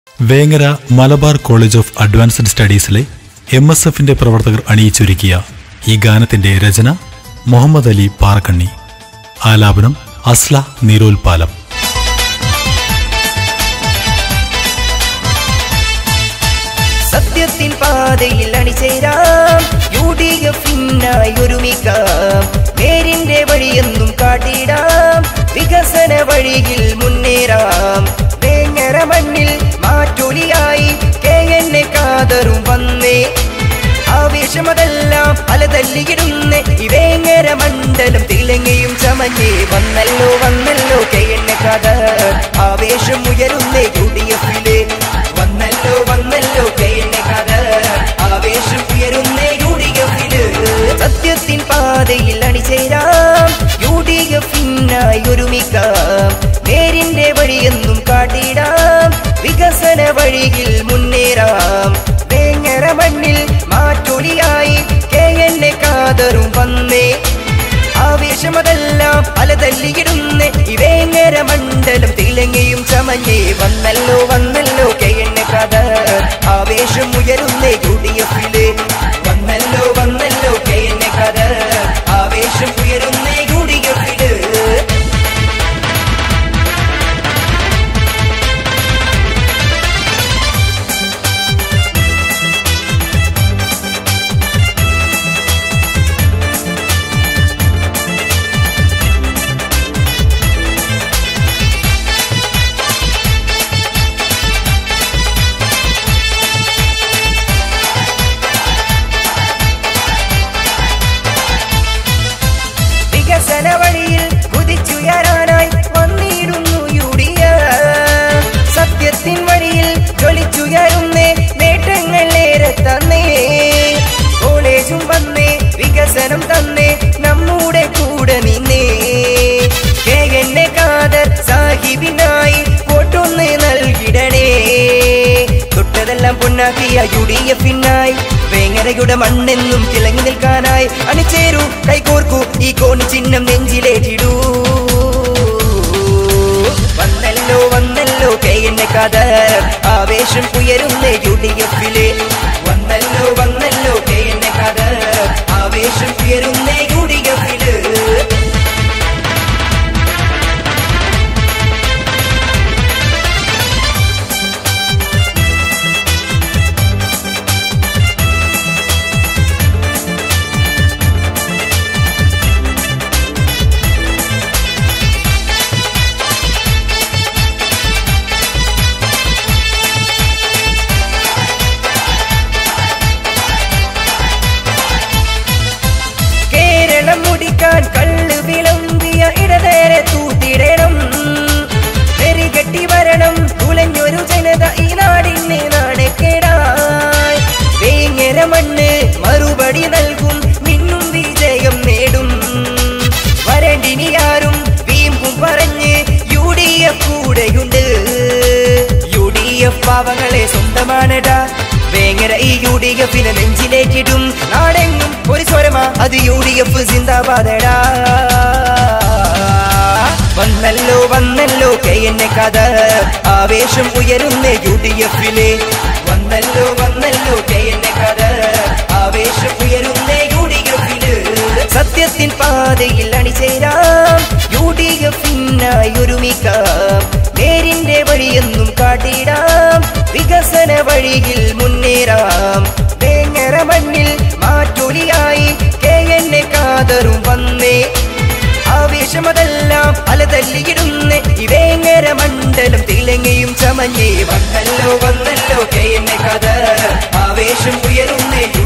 Vengara Malabar college of advanced സ്റ്റഡീസിലെ M S എഫിന്റെ പ്രവർത്തകർ അണിയിച്ചൊരുക്കിയ ഈ ഗാനത്തിന്റെ രചന മുഹമ്മദ് അലി പാറക്കണ്ണി ആലാപനം അസ്ല നീരോൽപാലം സത്യത്തിൻ പാതയിൽ അണിചേരാം യു ഡി എഫിനായി ഒരുമിക്കാം നേരിന്റെ വഴിയെന്നും കാട്ടിടാം വികസന വഴിയിൽ മുന്നേറാം വേങ്ങര മണ്ണിൽ മാറ്റൊലിയായി കെ എൻ എ കാതറും വന്നേ ആവേശമതെല്ലാം അലതല്ലിയിടുന്ന ഈ വേങ്ങര മണ്ഡലം തിളങ്ങയും ചമഞ്ഞേ വന്നല്ലോ വന്നല്ലോ കെ എൻ എ കഥ ആവേശം ഉയരുന്ന യു ഡി എഫിലെ വന്നല്ലോ വന്നല്ലോ കെ എൻ എ കഥ ആവേശം ഉയരുന്ന യു ഡി എഫില് സത്യത്തിൻ പാതയിൽ അണിചേരാം യു ഡി എഫിനായി ഒരുമിക്കാം നേരിന്റെ വഴിയെന്നും കാട്ടിടാം വികസന വഴിയിൽ മുന്നേറാം വേങ്ങര മണ്ണിൽ മാറ്റൊലിയായി കെ എൻ എ കാതറും വന്നേ ആവേശമതെല്ലാം അലതല്ലിയിടുന്ന ഈ വേങ്ങര മണ്ഡലം തിളങ്ങയും ചമഞ്ഞേ വന്നല്ലോ വന്നല്ലോ കെ എൻ എ കഥ ആവേശം ഉയരുന്ന യു ഡി എഫില് വന്നല്ലോ വന്നല്ലോ കെ എൻ എ കഥ ആവേശം ഉയരുന്ന യു ഡി എഫില് വികസന വഴിയിൽ കുതിച്ചുയരാനായി വന്നിടുന്നു യു ഡി എഫ്. സത്യത്തിൻ വഴിയിൽ ജ്വലിച്ചുയരുന്നേ നേട്ടങ്ങൾ ഏറെ തന്നേ കോളേജും വന്നേ വികസനം തന്നേ നമ്മുടെ കൂടെ നിന്നേ കെ എൻ എ കാതർ സാഹിബിനായി വോട്ടൊന്ന് നൽകിടണേ തൊട്ടതെല്ലാം പൊന്നാക്കിയ യു ഡി എഫിനായി വേങ്ങരയുടെ മണ്ണെന്നും തിളങ്ങി നിൽക്കാനായി അണിചേരൂ കൈകോർക്കൂ ഈ കോണി ചിഹ്നം നെഞ്ചിലേറ്റിടൂ വന്നല്ലോ വന്നല്ലോ കെ എൻ എ കഥ ആവേശം ഉയരുന്ന യു ഡി എഫിലെ വന്നല്ലോ വന്നല്ലോ കെ എൻ എ കഥ ആവേശം ഉയരുന്ന യു ഡി എഫില് കേരളം മുടിക്കാൻ കള്ള് വിളമ്പിയ ഇടനേരെ തൂത്തിടണം നെറികെട്ടി വരണം തുലഞ്ഞൊരു ജനത ഈ നാടിന് നാണക്കേടായി വേങ്ങര മണ്ണ് മറുപടി നൽകും മിന്നും വിജയം നേടും വരണ്ടിനി ആരും വീമ്പും പറഞ്ഞ് യു ഡി എഫ് കൂടെയുണ്ട് യു ഡി എഫ് പാവങ്ങളെ സ്വന്തമാണടാ വേങ്ങര ഈ യു ഡി എഫിനെ നെഞ്ചിലേറ്റിടും നാടെങ്ങും ഒരു സ്വരമാ അത് യു ഡി എഫ് സിന്ദാബാദടാ വന്നല്ലോ വന്നല്ലോ കെ എൻ എ കഥ ആവേശം ഉയരുന്ന യു ഡി എഫിലെ വന്നല്ലോ വന്നല്ലോ കെ എൻ എ കഥ ആവേശം ഉയരുന്ന യു ഡി എഫില് സത്യത്തിൻ പാതയിൽ അണിചേരാം യു ഡി എഫിനായി ഒരുമിക്കാം നേരിന്റെ വഴിയെന്നും കാട്ടിടാം വികസന വഴിയിൽ മുന്നേറാം വേങ്ങര മണ്ണിൽ മാറ്റൊലിയായി കെ എൻ എ കാതറും വന്നേ ആവേശമതെല്ലാം അലതല്ലിയിടുന്ന ഈ വേങ്ങര മണ്ഡലം തിളങ്ങയും ചമഞ്ഞേ വന്നല്ലോ വന്നല്ലോ കെ എൻ എ കഥ ആവേശം ഉയരുന്ന